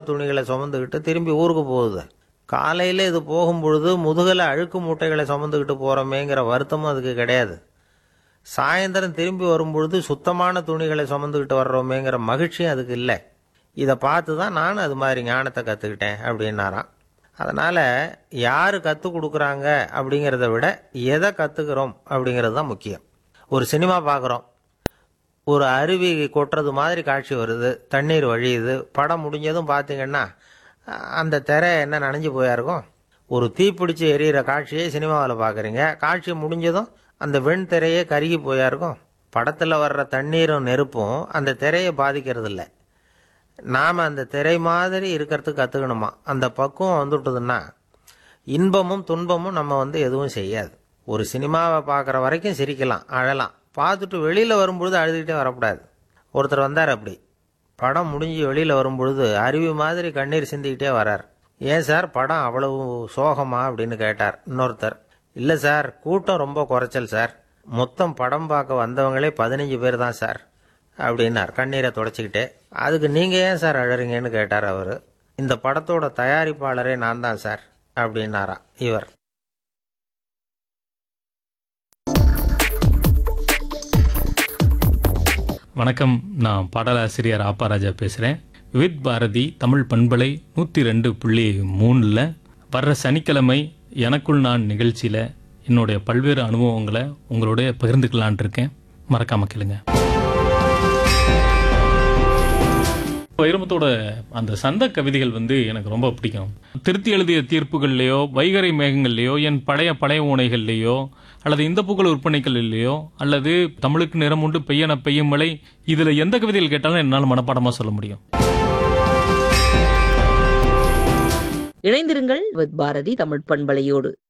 துணிகளை சுமந்துக்கிட்டு திரும்பி ஊருக்கு போகுது காலையில் இது போகும்பொழுது முதுகில் அழுக்கு மூட்டைகளை சுமந்துக்கிட்டு போகிறோமேங்கிற வருத்தமும் அதுக்கு கிடையாது சாயந்தரம் திரும்பி வரும்பொழுது சுத்தமான துணிகளை சுமந்துக்கிட்டு வர்றோமேங்கிற மகிழ்ச்சியும் அதுக்கு இல்லை இதை பார்த்து தான் நானும் அது மாதிரி ஞானத்தை கற்றுக்கிட்டேன் அப்படின்னாராம் அதனால் யார் கற்றுக் கொடுக்குறாங்க அப்படிங்கிறத விட எதை கற்றுக்கிறோம் அப்படிங்கிறது தான் முக்கியம் ஒரு சினிமா பார்க்குறோம் ஒரு அருவி கொட்டுறது மாதிரி காட்சி வருது தண்ணீர் வழியுது படம் முடிஞ்சதும் பார்த்தீங்கன்னா அஹ், அந்த திரை என்ன நனைஞ்சு போயா இருக்கும் ஒரு தீப்பிடிச்சு எரியிற காட்சியை சினிமாவில் பார்க்குறீங்க காட்சி முடிஞ்சதும் அந்த வெண் திரையே கருகி போயா இருக்கும் படத்தில் வர்ற தண்ணீரும் நெருப்பும் அந்த திரையை பாதிக்கிறது இல்லை நாம் அந்த திரை மாதிரி இருக்கிறதுக்கு கற்றுக்கணுமா அந்த பக்குவம் வந்துவிட்டதுன்னா இன்பமும் துன்பமும் நம்ம வந்து எதுவும் செய்யாது ஒரு சினிமாவை பார்க்குற வரைக்கும் சிரிக்கலாம் அழலாம் பார்த்துட்டு வெளியில் வரும்பொழுது அழுதுகிட்டே வரக்கூடாது ஒருத்தர் வந்தார் அப்படி படம் முடிஞ்சு வெளியில் வரும்பொழுது அருவி மாதிரி கண்ணீர் சிந்திக்கிட்டே வரார் ஏன் சார் படம் அவ்வளவு சோகமா அப்படின்னு கேட்டார் இன்னொருத்தர் இல்லை சார் கூட்டம் ரொம்ப குறைச்சல் சார் மொத்தம் படம் பார்க்க வந்தவங்களே பதினஞ்சு பேர் தான் சார் அப்படின்னார் கண்ணீரை தொடச்சிக்கிட்டே அதுக்கு நீங்கள் ஏன் சார் அழறீங்கன்னு கேட்டார் அவர் இந்த படத்தோட தயாரிப்பாளரே நான் தான் சார் அப்படின்னாரா இவர் வணக்கம் நான் பாடலாசிரியர் ஆப்பாராஜா பேசுகிறேன் வித் பாரதி தமிழ் பண்பலை நூற்றி ரெண்டு புள்ளி மூணில் வர்ற சனிக்கிழமை எனக்குள் நான் நிகழ்ச்சியில் என்னுடைய பல்வேறு அனுபவங்களை உங்களோட பகிர்ந்துக்கலான் இருக்கேன் மறக்காம கேளுங்க வைரமுத்தோட அந்த சந்த கவிதைகள் வந்து எனக்கு ரொம்ப பிடிக்கும் திருத்தி எழுதிய தீர்ப்புகள்லையோ வைகரை மேகங்கள்லையோ என் பழைய பழைய ஓனைகள்லையோ அல்லது இந்த புகழ் விற்பனைகள்லையோ அல்லது தமிழுக்கு நிறம் உண்டு பெய்யன பெய்யும் மழை இதுல எந்த கவிதைகள் கேட்டாலும் என்னால் மனப்பாடமா சொல்ல முடியும் இணைந்திருங்கள் வித் பாரதி தமிழ் பண்பலையோடு